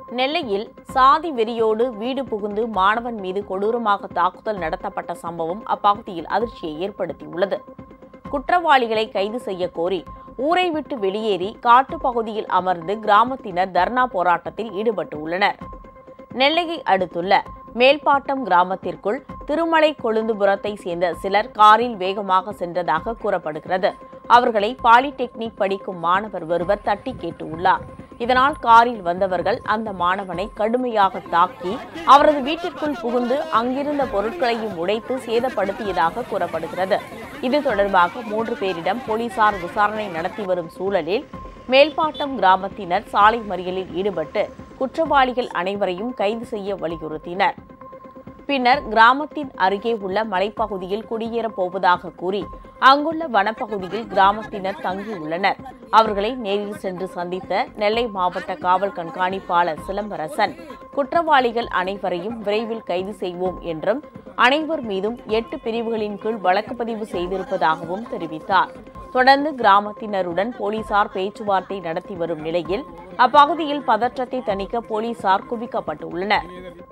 நெல்லையில் சாதி வெறியோடு வீடு புகுந்து மாணவன் மீது கொடூரமாக தாக்குதல் நடத்தப்பட்ட சம்பவம் அப்பகுதியில் அதிர்ச்சியை ஏற்படுத்தியுள்ளது குற்றவாளிகளை கைது செய்ய கோரி ஊரை விட்டு வெளியேறி காட்டுப்பகுதியில் அமர்ந்து கிராமத்தினர் தர்ணா போராட்டத்தில் ஈடுபட்டுள்ளனர் நெல்லையை அடுத்துள்ள மேல்பாட்டம் கிராமத்திற்குள் திருமலை கொழுந்துபுரத்தை சேர்ந்த சிலர் காரில் வேகமாக சென்றதாக கூறப்படுகிறது அவர்களை பாலிடெக்னிக் படிக்கும் மாணவர் ஒருவர் தட்டி கேட்டுள்ளார் இதனால் காரில் வந்தவர்கள் அந்த மாணவனை கடுமையாக தாக்கி அவரது வீட்டிற்குள் புகுந்து அங்கிருந்த பொருட்களையும் உடைத்து சேதப்படுத்தியதாக கூறப்படுகிறது இது தொடர்பாக மூன்று பேரிடம் போலீசார் விசாரணை நடத்தி வரும் சூழலில் மேல்பாட்டம் கிராமத்தினர் சாலை மறியலில் ஈடுபட்டு குற்றவாளிகள் அனைவரையும் கைது செய்ய வலியுறுத்தினர் பின்னர் கிராமத்தின் அருகே உள்ள மலைப்பகுதியில் குடியேறப் போவதாக கூறி அங்குள்ள வனப்பகுதியில் கிராமத்தினர் தங்கியுள்ளனர் அவர்களை நேரில் சென்று சந்தித்த நெல்லை மாவட்ட காவல் கண்காணிப்பாளர் சிலம்பரசன் குற்றவாளிகள் அனைவரையும் விரைவில் கைது செய்வோம் என்றும் அனைவர் மீதும் எட்டு பிரிவுகளின் கீழ் வழக்கு பதிவு செய்திருப்பதாகவும் தெரிவித்தார் தொடர்ந்து கிராமத்தினருடன் போலீசார் பேச்சுவார்த்தை நடத்தி வரும் நிலையில் அப்பகுதியில் பதற்றத்தை தணிக்க போலீசார் குவிக்கப்பட்டுள்ளனர்